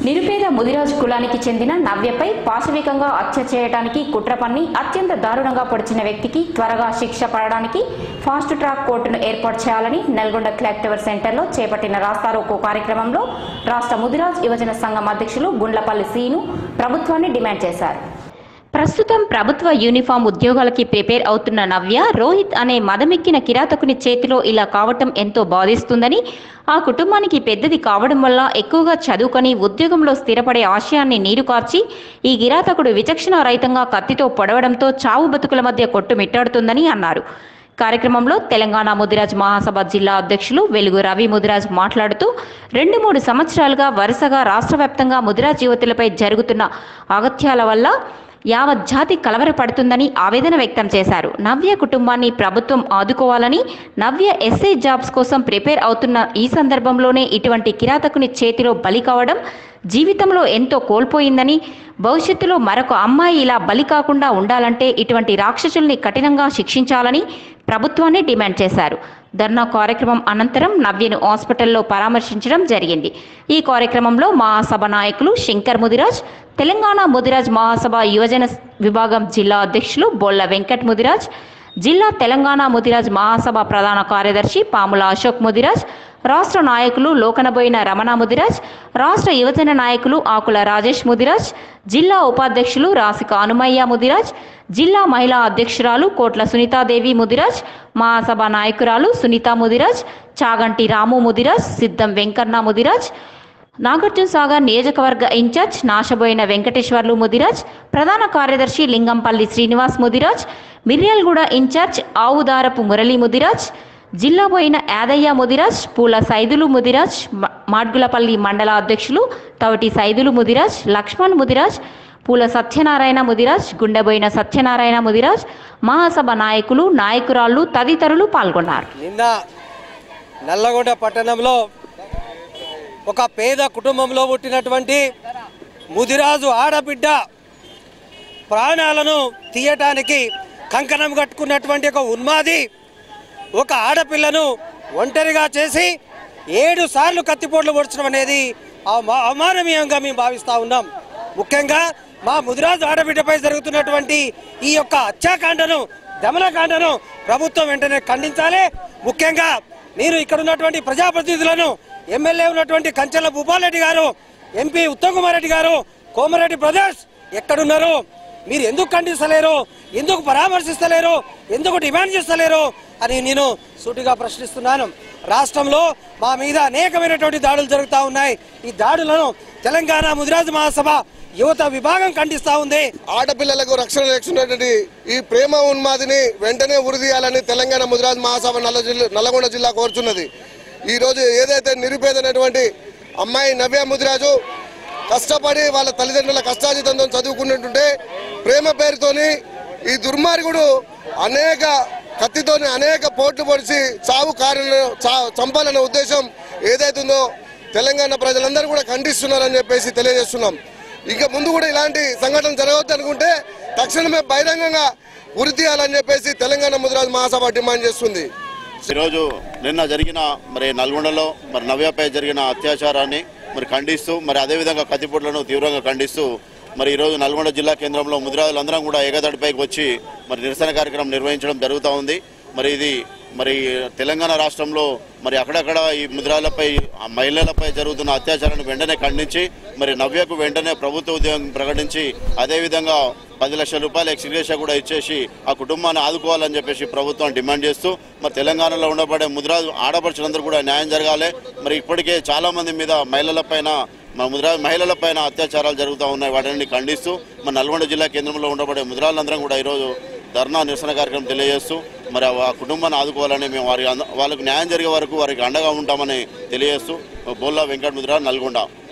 నిరుపేద ముదిరాజు కులానికి చెందిన నవ్యపై పాశవికంగా హత్య చేయడానికి కుట్ర పన్ని అత్యంత దారుణంగా పొడిచిన వ్యక్తికి త్వరగా శిక్ష పడడానికి ఫాస్ట్ ట్రాక్ కోర్టును ఏర్పాటు చేయాలని నల్గొండ క్లాక్ టవర్ సెంటర్లో చేపట్టిన రాస్తారోకో కార్యక్రమంలో రాష్ట్ర ముదిరాజ్ యువజన సంఘం అధ్యక్షులు గుండ్లపల్లి సీను ప్రభుత్వాన్ని డిమాండ్ చేశారు ప్రస్తుతం ప్రభుత్వ యూనిఫామ్ ఉద్యోగాలకి ప్రిపేర్ అవుతున్న నవ్య రోహిత్ అనే మదమెక్కిన కిరాతకుని చేతిలో ఇలా కావటం ఎంతో బాధిస్తుందని ఆ కుటుంబానికి పెద్దది కావడం వల్ల ఎక్కువగా చదువుకొని ఉద్యోగంలో స్థిరపడే ఆశయాన్ని నీరు కార్చి ఈ కిరాతకుడు విచక్షణ రహితంగా కత్తితో పొడవడంతో చావు బతుకుల మధ్య కొట్టుమిట్టాడుతుందని అన్నారు కార్యక్రమంలో తెలంగాణ ముదిరాజ్ మహాసభ జిల్లా అధ్యక్షులు వెలుగు రవి ముదిరాజ్ మాట్లాడుతూ రెండు మూడు సంవత్సరాలుగా వరుసగా రాష్ట్ర వ్యాప్తంగా ముదిరాజ్ యువతులపై జరుగుతున్న అగత్యాల వల్ల యావత్ జాతి కలవరపడుతుందని ఆవేదన వ్యక్తం చేశారు నవ్య కుటుంబాన్ని ప్రభుత్వం ఆదుకోవాలని నవ్య ఎస్ఐ జాబ్స్ కోసం ప్రిపేర్ అవుతున్న ఈ సందర్భంలోనే ఇటువంటి కిరాతకుని చేతిలో బలి కావడం జీవితంలో ఎంతో కోల్పోయిందని భవిష్యత్తులో మరొక అమ్మాయి ఇలా బలి కాకుండా ఉండాలంటే ఇటువంటి రాక్షసుల్ని కఠినంగా శిక్షించాలని ప్రభుత్వాన్ని డిమాండ్ చేశారు ధర్నా కార్యక్రమం అనంతరం నవ్యను హాస్పిటల్లో పరామర్శించడం జరిగింది ఈ కార్యక్రమంలో మహాసభ నాయకులు శంకర్ ముదిరాజ్ తెలంగాణ ముదిరాజ్ మహాసభ యువజన విభాగం జిల్లా అధ్యక్షులు బొల్ల వెంకట్ ముదిరాజ్ జిల్లా తెలంగాణ ముదిరాజ్ మహాసభ ప్రధాన కార్యదర్శి పాముల అశోక్ ముదిరాజ్ రాష్ట్ర నాయకులు లోకనబోయిన రమణ ముదిరాజ్ రాష్ట్ర యువజన నాయకులు ఆకుల రాజేష్ ముదిరాజ్ జిల్లా ఉపాధ్యక్షులు రాసిక అనుమయ్య ముదిరాజ్ జిల్లా మహిళా అధ్యక్షురాలు కోట్ల సునీతాదేవి ముదిరాజ్ మహాసభ నాయకురాలు సునీత ముదిరాజ్ చాగంటి రాము ముదిరాజ్ సిద్ధం వెంకన్న ముదిరాజ్ నాగార్జున సాగర్ నియోజకవర్గ ఇన్ఛార్జ్ నాశబోయిన వెంకటేశ్వర్లు ముదిరాజ్ ప్రధాన కార్యదర్శి లింగంపల్లి శ్రీనివాస్ ముదిరాజ్ మిర్యాలగూడ ఇన్ఛార్జ్ ఆవుదారపు మురళీ ముదిరాజ్ జిల్లా పోయిన యాదయ్య ముదిరాజ్ పూల సైదులు ముదిరాజ్ మ- మాడ్గులపల్లి మండల అధ్యక్షులు తవటి సైదులు ముదిరాజ్ లక్ష్మణ్ ముదిరాజ్ పూల సత్యనారాయణ ముదిరాజ్ గుండెబోయిన సత్యనారాయణ ముదిరాజ్ మహాసభ నాయకులు నాయకురాళ్లు తదితరులు పాల్గొన్నారు నిన్న నల్లగొండ పట్టణంలో ఒక పేద కుటుంబంలో పుట్టినటువంటి ముదిరాజు ఆడబిడ్డ ప్రాణాలను తీయటానికి కంకణం కట్టుకున్నటువంటి ఒక ఉన్మాది ఒక ఆడపిల్లను ఒంటరిగా చేసి ఏడు సార్లు కత్తిపోట్లు పొడచడం అనేది అవమా- అవమాననీయంగా మేము భావిస్తూ ఉన్నాం ముఖ్యంగా మా ముదిరాజు ఆడబిడ్డపై జరుగుతున్నటువంటి ఈ యొక్క హత్యాకాండను దమనకాండను ప్రభుత్వం వెంటనే ఖండించాలి ముఖ్యంగా నేను ఇక్కడ ఉన్నటువంటి ప్రజాప్రతినిధులను ఎమ్మెల్యే ఉన్నటువంటి కంచెల భూపాలరెడ్డి గారు ఎంపీ ఉత్తమ్ కుమార్ రెడ్డి గారు కోమరెడ్డి బ్రదర్స్ ఎక్కడున్నారు మీరు ఎందుకు ఖండిస్తలేరు ఎందుకు పరామర్శిస్తలేరు ఎందుకు డిమాండ్ చేస్తలేరు అని నేను సూటిగా ప్రశ్నిస్తున్నాను రాష్ట్రంలో మా మీద అనేకమైనటువంటి దాడులు జరుగుతూ ఉన్నాయి ఈ దాడులను తెలంగాణ ముదిరాజు మహాసభ యువత విభాగం ఖండిస్తా ఉంది ఆడపిల్లలకు రక్షణ ఇస్తున్నటువంటి ఈ ప్రేమ ఉన్మాదిని వెంటనే ఉరిదీయాలని తెలంగాణ ముదిరాజ్ మహాసభ నల్ల జిల్లా నల్లగొండ జిల్లా కోరుచున్నది ఈ రోజు ఏదైతే నిరుపేదైనటువంటి అమ్మాయి నవ్య ముదిరాజు కష్టపడి వాళ్ళ తల్లిదండ్రుల కష్టాజితంతో చదువుకున్నట్టుంటే ప్రేమ పేరుతోని ఈ దుర్మార్గుడు అనేక కత్తితోని అనేక పోట్లు పొడిచి చావు కారణం చా- చంపాలనే ఉద్దేశం ఏదైతుందో తెలంగాణ ప్రజలందరూ కూడా ఖండిస్తున్నారని చెప్పేసి తెలియజేస్తున్నాం ఇంకా ముందు కూడా ఇలాంటి సంఘటన జరగవద్దు అనుకుంటే తక్షణమే బహిరంగంగా ఉరి తీయాలని చెప్పేసి తెలంగాణ ముద్రాజ్ మహాసభ డిమాండ్ చేస్తుంది ఈరోజు నిన్న జరిగిన మరి నల్గొండలో మరి నవ్యపై జరిగిన అత్యాచారాన్ని మరి ఖండిస్తూ మరి అదేవిధంగా కత్తిపోట్లను తీవ్రంగా ఖండిస్తూ మరి ఈరోజు నల్గొండ జిల్లా కేంద్రంలో ముదిరాజులందరం కూడా ఏకదాటిపైకి వచ్చి మరి నిరసన కార్యక్రమం నిర్వహించడం జరుగుతూ ఉంది మరి ఇది మరి తెలంగాణ రాష్ట్రంలో మరి అక్కడక్కడ ఈ ముద్రాలపై ఆ మహిళలపై జరుగుతున్న అత్యాచారాన్ని వెంటనే ఖండించి మరి నవ్యకు వెంటనే ప్రభుత్వ ఉద్యోగం ప్రకటించి అదేవిధంగా పది లక్షల రూపాయల ఎక్స్గ్రేషియా కూడా ఇచ్చేసి ఆ కుటుంబాన్ని ఆదుకోవాలని చెప్పేసి ప్రభుత్వం డిమాండ్ చేస్తూ మరి తెలంగాణలో ఉండబడే ముద్రాజు ఆడపడుచులందరూ కూడా న్యాయం జరగాలి మరి ఇప్పటికే చాలా మంది మీద మహిళలపైన మన ముద్రా మహిళలపైన అత్యాచారాలు జరుగుతూ ఉన్నాయి వాటిని ఖండిస్తూ మన నల్గొండ జిల్లా కేంద్రంలో ఉండబడే ముద్రాలందరం కూడా ఈరోజు ధర్నా నిరసన కార్యక్రమం తెలియజేస్తూ మరి ఆ కుటుంబాన్ని ఆదుకోవాలని మేము వారి అంద- వాళ్ళకు న్యాయం జరిగే వరకు వారికి అండగా ఉంటామని తెలియజేస్తూ బోల్లా వెంకట ముద్ర నల్గొండ